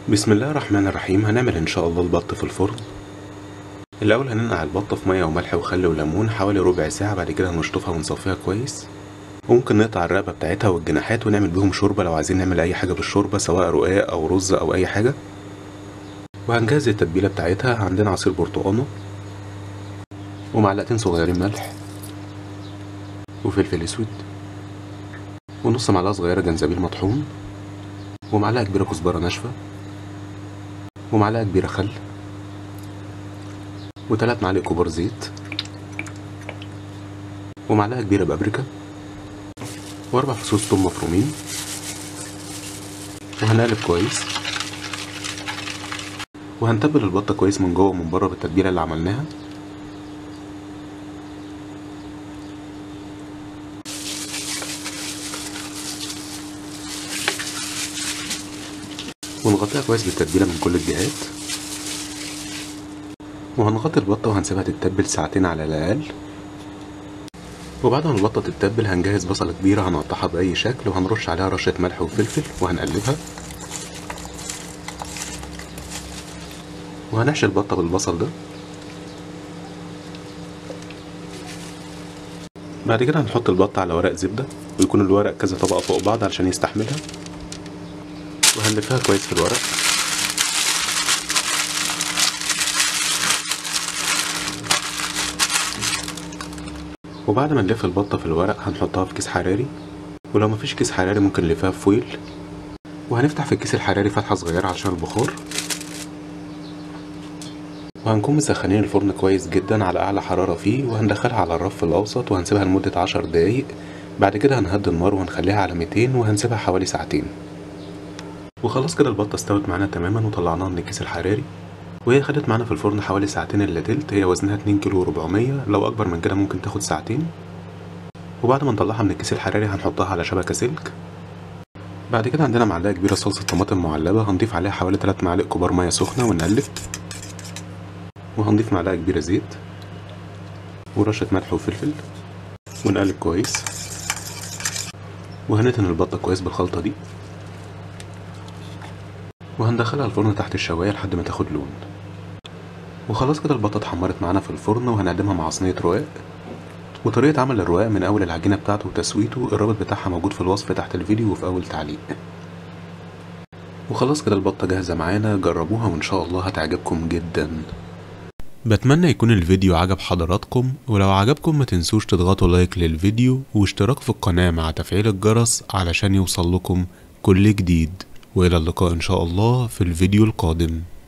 بسم الله الرحمن الرحيم هنعمل ان شاء الله البط في الفرن الاول هننقع البطه في ميه وملح وخل وليمون حوالي ربع ساعه بعد كده هنشطفها ونصفيها كويس وممكن نقطع الرقبه بتاعتها والجناحات ونعمل بيهم شوربه لو عايزين نعمل اي حاجه بالشوربه سواء رقاق او رز او اي حاجه وهنجهز التتبيله بتاعتها عندنا عصير برتقانه ومعلقتين صغيرين ملح وفلفل اسود ونص معلقه صغيره جنزبيل مطحون ومعلقه كبيره كزبره ناشفه ومعلقه كبيره خل وثلاث معالق كبار زيت ومعلقه كبيره بابريكا واربع فصوص ثوم مفرومين وهنقلب كويس وهنتبل البطه كويس من جوه ومن بره بالتتبيله اللي عملناها ونغطيها كويس بالتتبيله من كل الجهات وهنغطي البطه وهنسيبها تتبل ساعتين على الاقل وبعد ما البطه تتبل هنجهز بصله كبيره هنقطعها باي شكل وهنرش عليها رشه ملح وفلفل وهنقلبها وهنحشي البطه بالبصل ده بعد كده هنحط البطه على ورق زبده ويكون الورق كذا طبقه فوق بعض علشان يستحملها وهنلفها كويس في الورق وبعد ما نلف البطة في الورق هنحطها في كيس حراري ولو مفيش كيس حراري ممكن نلفها في فويل وهنفتح في الكيس الحراري فتحة صغيرة علشان البخار وهنكون مسخنين الفرن كويس جدا على أعلى حرارة فيه وهندخلها على الرف الأوسط وهنسيبها لمدة عشر دقايق بعد كده هنهدي النار وهنخليها على 200 وهنسيبها حوالي ساعتين وخلاص كده البطة استوت معانا تماما وطلعناها من الكيس الحراري وهي خدت معانا في الفرن حوالي ساعتين الا تلت هي وزنها 2 كيلو وربعمية لو اكبر من كده ممكن تاخد ساعتين وبعد ما نطلعها من الكيس الحراري هنحطها على شبكة سلك بعد كده عندنا معلقة كبيرة صلصة طماطم معلبة هنضيف عليها حوالي 3 معالق كبار مية سخنة ونقلب وهنضيف معلقة كبيرة زيت ورشة ملح وفلفل ونقلب كويس وهنتن البطة كويس بالخلطة دي وهندخلها الفرن تحت الشواية لحد ما تاخد لون وخلاص كده البطة اتحمرت معانا في الفرن وهنقدمها مع صينية رقاق وطريقة عمل الرقاق من أول العجينة بتاعته وتسويته الرابط بتاعها موجود في الوصف تحت الفيديو وفي أول تعليق وخلاص كده البطة جاهزة معانا جربوها وإن شاء الله هتعجبكم جدا بتمنى يكون الفيديو عجب حضراتكم ولو عجبكم ما تنسوش تضغطوا لايك للفيديو واشتراك في القناة مع تفعيل الجرس علشان يوصل لكم كل جديد وإلى اللقاء إن شاء الله في الفيديو القادم